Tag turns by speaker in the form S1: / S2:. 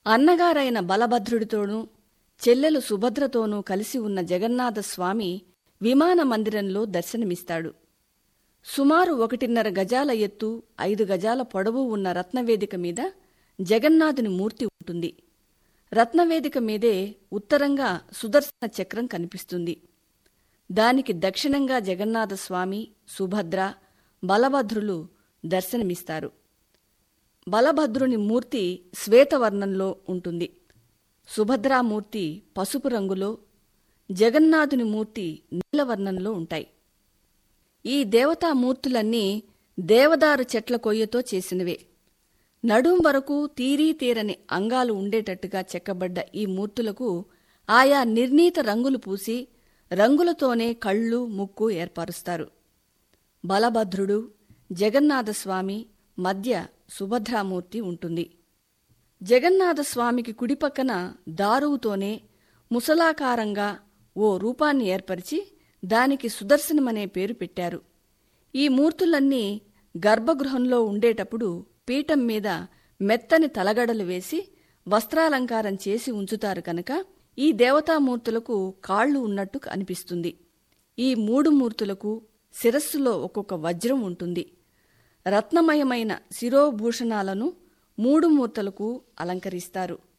S1: అన్నగారైన బలభద్రుడితోనూ చెల్లెలు సుభద్రతోనూ కలిసి ఉన్న జగన్నాథస్వామి విమాన మందిరంలో దర్శనమిస్తాడు సుమారు ఒకటిన్నర గజాల ఎత్తు ఐదు గజాల పొడవు ఉన్న రత్నవేదిక మీద జగన్నాథుని మూర్తి ఉంటుంది రత్నవేదిక మీదే ఉత్తరంగా సుదర్శన చక్రం కనిపిస్తుంది దానికి దక్షిణంగా జగన్నాథస్వామి సుభద్ర బలభద్రులు దర్శనమిస్తారు బలభద్రుని మూర్తి శ్వేతవర్ణంలో ఉంటుంది సుభద్రామూర్తి పసుపు రంగులో జగన్నాథుని మూర్తి నీలవర్ణంలో ఉంటాయి ఈ దేవతామూర్తులన్నీ దేవదారు చెట్ల కొయ్యతో చేసినవే నడుం వరకు తీరీ తీరని అంగాలు ఉండేటట్టుగా చెక్కబడ్డ ఈ మూర్తులకు ఆయా నిర్ణీత రంగులు పూసి రంగులతోనే కళ్ళు ముక్కు ఏర్పరుస్తారు బలభద్రుడు జగన్నాథస్వామి మధ్య సుభద్రామూర్తి ఉంటుంది జగన్నాథస్వామికి కుడిపక్కన దారువుతోనే ముసలాకారంగా ఓ రూపాన్ని ఏర్పరిచి దానికి సుదర్శనమనే పేరు పెట్టారు ఈ మూర్తులన్నీ గర్భగృహంలో ఉండేటప్పుడు పీఠం మీద మెత్తని తలగడలు వేసి వస్త్రాలంకారం చేసి ఉంచుతారు కనుక ఈ దేవతామూర్తులకు కాళ్ళు ఉన్నట్టు అనిపిస్తుంది ఈ మూడు మూర్తులకు శిరస్సులో ఒక్కొక్క వజ్రం ఉంటుంది రత్నమయమైన శిరోభూషణాలను మూడు మూర్తులకు అలంకరిస్తారు